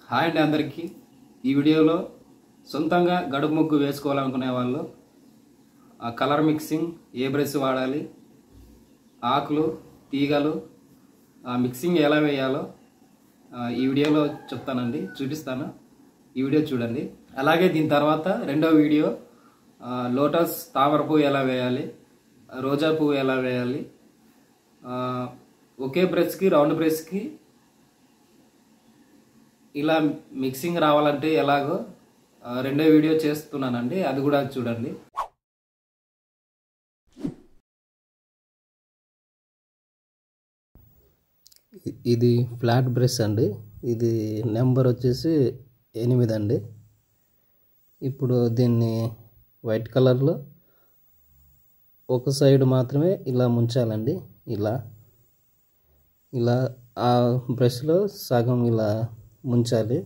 hi అండి అందరికీ ఈ వీడియోలో సొంతంగా గడుపు ముగ్గు వేసుకోవాలనుకునే వాళ్ళు ఆ కలర్ మిక్సింగ్ ఏ బ్రష్ వాడాలి ఆకులు తీగలు ఆ మిక్సింగ్ ఎలా వేయాలో ఆ, ఈ వీడియోలో చెప్తానండి చూపిస్తాను ఈ వీడియో చూడండి అలాగే దీని తర్వాత రెండో వీడియో ఆ, లోటస్ తామర పువ్వు ఎలా వేయాలి రోజా పువ్వు ఎలా వేయాలి ఆ, ఒకే బ్రష్కి రౌండ్ బ్రష్కి ఇలా మిక్సింగ్ రావాలంటే ఎలాగో ఆ, రెండో వీడియో చేస్తున్నానండి అది కూడా చూడండి ఇ- ఇది ఫ్లాట్ బ్రష్ అండి ఇది నెంబర్ వచ్చేసి ఎనిమిది అండి ఇప్పుడు దీన్ని వైట్ కలర్లో ఒక సైడ్ మాత్రమే ఇలా ముంచాలండి ఇలా ఇలా ఆ బ్రష్లో సగం ఇలా ముంచాలి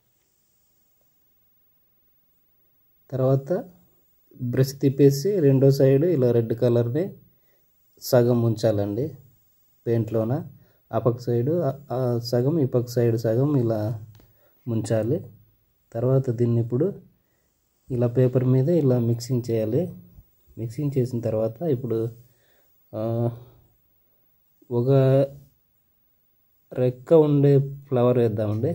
తర్వాత బ్రష్ తిప్పేసి రెండో సైడ్ ఇలా రెడ్ కలర్ని సగం ఉంచాలండి పెయింట్లోన ఆ పక్క సైడు ఆ- ఆ సగం ఈ పక్క సైడ్ సగం ఇలా ముంచాలి తర్వాత దీన్ని ఇప్పుడు ఇలా పేపర్ మీద ఇలా మిక్సింగ్ చేయాలి మిక్సింగ్ చేసిన తర్వాత ఇప్పుడు ఆ, ఒక రెక్క ఉండే ఫ్లవర్ వేద్దామండి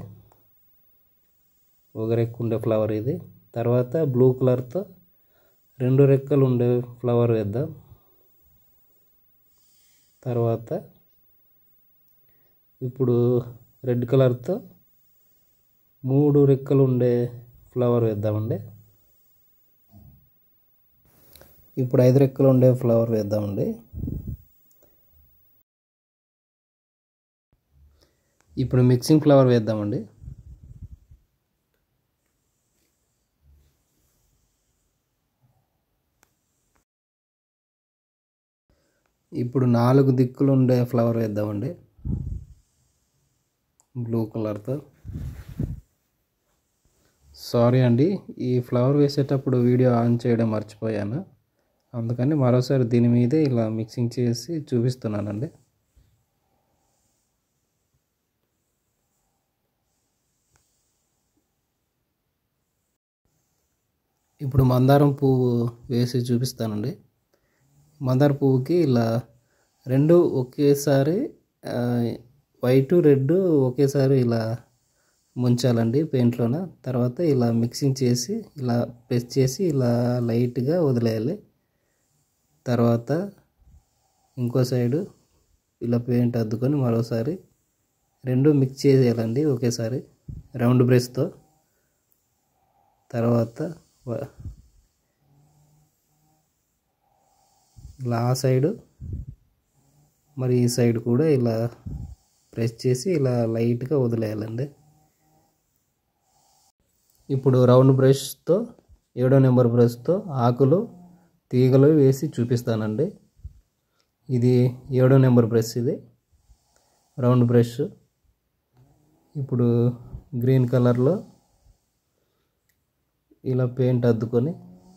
ఒక రెక్క ఉండే ఫ్లవర్ ఇది తర్వాత బ్లూ కలర్తో రెండు రెక్కలు ఉండే ఫ్లవర్ వేద్దాం తర్వాత ఇప్పుడు రెడ్ కలర్తో మూడు రెక్కలు ఉండే ఫ్లవర్ వేద్దామండి ఇప్పుడు ఐదు రెక్కలు ఉండే ఫ్లవర్ వేద్దామండి ఇప్పుడు మిక్సింగ్ ఫ్లవర్ వేద్దామండి ఇప్పుడు నాలుగు దిక్కులు ఉండే ఫ్లవర్ వేద్దామండి బ్లూ కలర్తో సారీ అండి ఈ ఫ్లవర్ వేసేటప్పుడు వీడియో ఆన్ చేయడం మర్చిపోయాను అందుకని మరోసారి దీని మీదే ఇలా మిక్సింగ్ చేసి చూపిస్తున్నానండి ఇప్పుడు మందారం పువ్వు వేసి చూపిస్తానండి మందార పువ్వుకి ఇలా రెండు ఒకేసారి ఆ, వైట్ రెడ్ ఒకేసారి ఇలా ముంచాలండి పెయింట్లోన తర్వాత ఇలా మిక్సింగ్ చేసి ఇలా ప్రెస్ చేసి ఇలా లైట్గా వదిలేయాలి తర్వాత ఇంకో సైడు ఇలా పెయింట్ అద్దుకొని మరోసారి రెండు మిక్స్ చేసేయాలండి ఒకేసారి రౌండ్ బ్రష్తో తర్వాత వ- ఇలా ఆ సైడు మరి ఈ సైడ్ కూడా ఇలా ప్రెస్ చేసి ఇలా లైట్గా వదిలేయాలండి ఇప్పుడు రౌండ్ బ్రష్తో ఏడో నెంబర్ బ్రష్తో ఆకులు తీగలు వేసి చూపిస్తానండి ఇది ఏడో నెంబర్ బ్రష్ ఇది రౌండ్ బ్రష్ ఇప్పుడు గ్రీన్ కలర్లో ఇలా పెయింట్ అద్దుకొని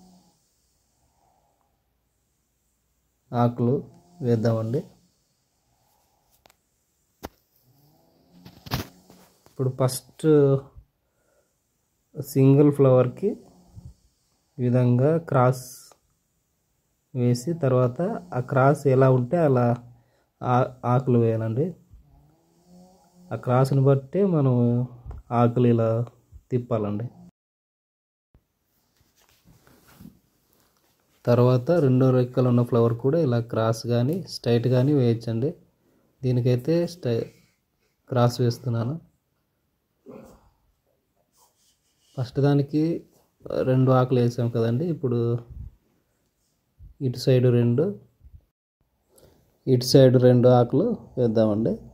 ఆకులు వేద్దామండి ఇప్పుడు ఫస్ట్ సింగిల్ ఫ్లవర్కి ఈ విధంగా క్రాస్ వేసి తర్వాత ఆ క్రాస్ ఎలా ఉంటే అలా ఆ- ఆకులు వేయాలండి ఆ క్రాస్ని బట్టి మనం ఆకులు ఇలా తిప్పాలండి తర్వాత రెండో రెక్కలు ఉన్న ఫ్లవర్ కూడా ఇలా క్రాస్ కానీ స్ట్రైట్ కానీ వేయచ్చండి దీనికైతే స్టై క్రాస్ వేస్తున్నాను ఫస్ట్ దానికి రెండు ఆకులు వేసాం కదండి ఇప్పుడు ఇటు సైడ్ రెండు ఇటు సైడ్ రెండు ఆకులు వేద్దామండి